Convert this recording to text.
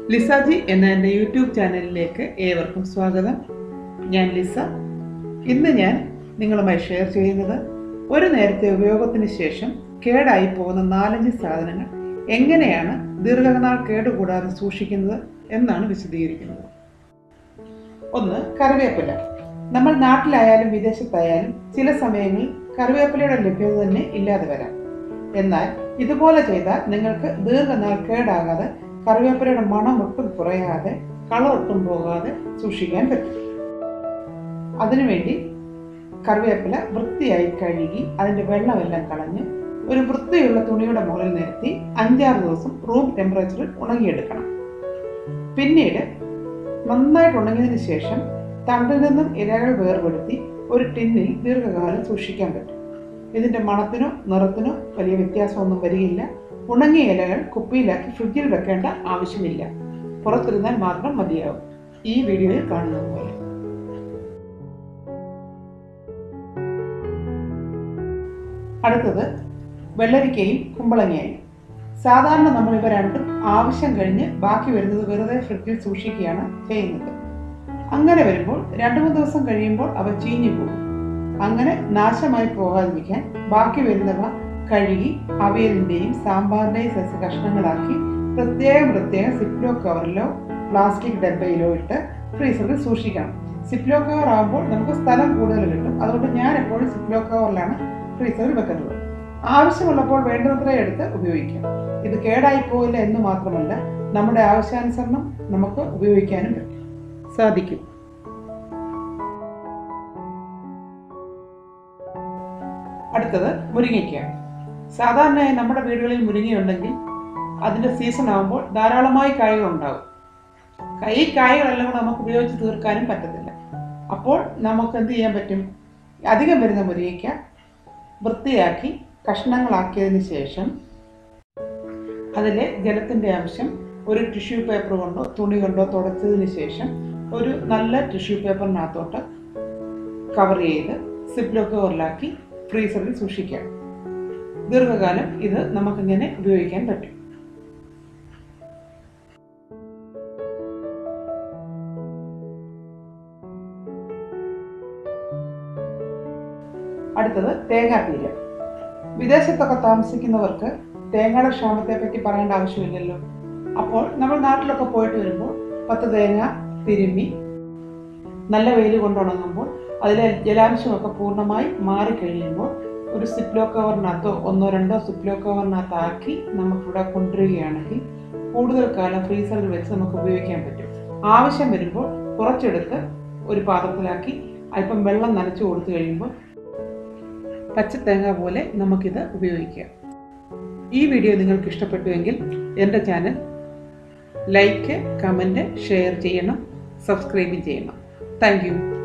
ലിസാജി എന്ന എൻ്റെ യൂട്യൂബ് ചാനലിലേക്ക് ഏവർക്കും സ്വാഗതം ഞാൻ ലിസ ഇന്ന് ഞാൻ നിങ്ങളുമായി ഷെയർ ചെയ്യുന്നത് ഒരു നേരത്തെ ഉപയോഗത്തിന് ശേഷം കേടായി പോകുന്ന നാലഞ്ച് സാധനങ്ങൾ എങ്ങനെയാണ് ദീർഘനാൾ കേടുകൂടാതെ സൂക്ഷിക്കുന്നത് എന്നാണ് വിശദീകരിക്കുന്നത് ഒന്ന് കറിവേപ്പില നമ്മൾ നാട്ടിലായാലും വിദേശത്തായാലും ചില സമയങ്ങളിൽ കറിവേപ്പിലയുടെ ലഭ്യത തന്നെ ഇല്ലാതെ വരാം എന്നാൽ ഇതുപോലെ ചെയ്താൽ നിങ്ങൾക്ക് ദീർഘനാൾ കേടാകാതെ കറിവേപ്പിലയുടെ മണം ഒട്ടും കുറയാതെ കളർ ഒട്ടും പോകാതെ സൂക്ഷിക്കാൻ പറ്റും അതിനുവേണ്ടി കറിവേപ്പില വൃത്തിയായി കഴുകി അതിൻ്റെ വെള്ളമെല്ലാം കളഞ്ഞ് ഒരു വൃത്തിയുള്ള തുണിയുടെ മുകളിൽ നിരത്തി അഞ്ചാറ് ദിവസം റൂം ടെമ്പറേച്ചറിൽ ഉണങ്ങിയെടുക്കണം പിന്നീട് നന്നായിട്ട് ഉണങ്ങിയതിന് ശേഷം തണ്ടിൽ നിന്നും ഇലകൾ വേർപെടുത്തി ഒരു ടിന്നിൽ ദീർഘകാലം സൂക്ഷിക്കാൻ പറ്റും ഇതിന്റെ മണത്തിനോ നിറത്തിനോ വലിയ വ്യത്യാസമൊന്നും വരികയില്ല ഉണങ്ങിയ ഇലകൾ കുപ്പിയിലാക്കി ഫ്രിഡ്ജിൽ വെക്കേണ്ട ആവശ്യമില്ല പുറത്തിരുന്നാൽ മാത്രം മതിയാവും ഈ വീഡിയോയിൽ കാണുന്നത് പോലെ അടുത്തത് വെള്ളരിക്കയും കുമ്പളങ്ങയും സാധാരണ നമ്മൾ ഇവ രണ്ടും ആവശ്യം കഴിഞ്ഞ് ബാക്കി വരുന്നത് വെറുതെ ഫ്രിഡ്ജിൽ സൂക്ഷിക്കുകയാണ് ചെയ്യുന്നത് അങ്ങനെ വരുമ്പോൾ രണ്ടു മൂന്ന് ദിവസം കഴിയുമ്പോൾ അവ ചീഞ്ഞു പോകും അങ്ങനെ നാശമായി പോകാതിരിക്കാൻ ബാക്കി വരുന്നവ കഴുകി അവിയലിന്റെയും സാമ്പാറിന്റെയും സസ്യ കഷ്ണങ്ങളാക്കി പ്രത്യേകം പ്രത്യേകം സിപ്ലോ കവറിലോ പ്ലാസ്റ്റിക് ഡബ്ബയിലോ ഇട്ട് ഫ്രീസറിൽ സൂക്ഷിക്കണം സിപ്ലോ കവർ ആകുമ്പോൾ നമുക്ക് സ്ഥലം കൂടുതൽ കിട്ടും അതുകൊണ്ട് ഞാൻ എപ്പോഴും സിപ്ലോ കവറിലാണ് ഫ്രീസറിൽ വെക്കുന്നത് ആവശ്യമുള്ളപ്പോൾ വേണ്ടത്ര എടുത്ത് ഉപയോഗിക്കാം ഇത് കേടായി പോയില്ല എന്ന് മാത്രമല്ല നമ്മുടെ ആവശ്യാനുസരണം നമുക്ക് ഉപയോഗിക്കാനും പറ്റും സാധിക്കും അടുത്തത് മുരിങ്ങയ്ക്ക സാധാരണയായി നമ്മുടെ വീടുകളിൽ മുരിങ്ങയുണ്ടെങ്കിൽ അതിന്റെ സീസൺ ആകുമ്പോൾ ധാരാളമായി കായകൾ ഉണ്ടാകും ഈ കായകളെല്ലാം കൂടെ നമുക്ക് ഉപയോഗിച്ച് തീർക്കാനും പറ്റത്തില്ല അപ്പോൾ നമുക്ക് എന്ത് ചെയ്യാൻ പറ്റും അധികം വരുന്ന മുരിങ്ങയ്ക്ക വൃത്തിയാക്കി കഷ്ണങ്ങളാക്കിയതിന് ശേഷം അതിലെ ജലത്തിൻ്റെ അംശം ഒരു ടിഷ്യൂ പേപ്പർ കൊണ്ടോ തുണി കൊണ്ടോ തുടച്ചതിന് ശേഷം ഒരു നല്ല ടിഷ്യൂ പേപ്പറിനകത്തോട്ട് കവർ ചെയ്ത് സിപ്ലോ കവറിലാക്കി ഫ്രീസറിൽ സൂക്ഷിക്കാം ദീർഘകാലം ഇത് നമുക്കിങ്ങനെ ഉപയോഗിക്കാൻ പറ്റും അടുത്തത് തേങ്ങാപ്പീര വിദേശത്തൊക്കെ താമസിക്കുന്നവർക്ക് തേങ്ങയുടെ ക്ഷാമത്തെ പറ്റി പറയേണ്ട ആവശ്യമില്ലല്ലോ അപ്പോൾ നമ്മൾ നാട്ടിലൊക്കെ പോയിട്ട് വരുമ്പോൾ പത്ത് തേങ്ങ തിരുമ്മി നല്ല വെയിൽ കൊണ്ടുണങ്ങുമ്പോൾ അതിലെ ജലാംശമൊക്കെ പൂർണ്ണമായി മാറിക്കഴിയുമ്പോൾ ഒരു സിപ്ലോ കവറിനകത്തോ ഒന്നോ രണ്ടോ സിപ്ലോ കവറിനകത്ത് ആക്കി നമുക്കിവിടെ കൊണ്ടുവരികയാണെങ്കിൽ കൂടുതൽ കാലം ഫ്രീസറിൽ വെച്ച് നമുക്ക് ഉപയോഗിക്കാൻ പറ്റും ആവശ്യം വരുമ്പോൾ കുറച്ചെടുത്ത് ഒരു പാത്രത്തിലാക്കി അല്പം വെള്ളം നനച്ചു കൊടുത്തു കഴിയുമ്പോൾ പച്ചത്തേങ്ങ പോലെ നമുക്കിത് ഉപയോഗിക്കാം ഈ വീഡിയോ നിങ്ങൾക്ക് ഇഷ്ടപ്പെട്ടുവെങ്കിൽ എൻ്റെ ചാനൽ ലൈക്ക് കമൻറ്റ് ഷെയർ ചെയ്യണം സബ്സ്ക്രൈബ് ചെയ്യണം താങ്ക്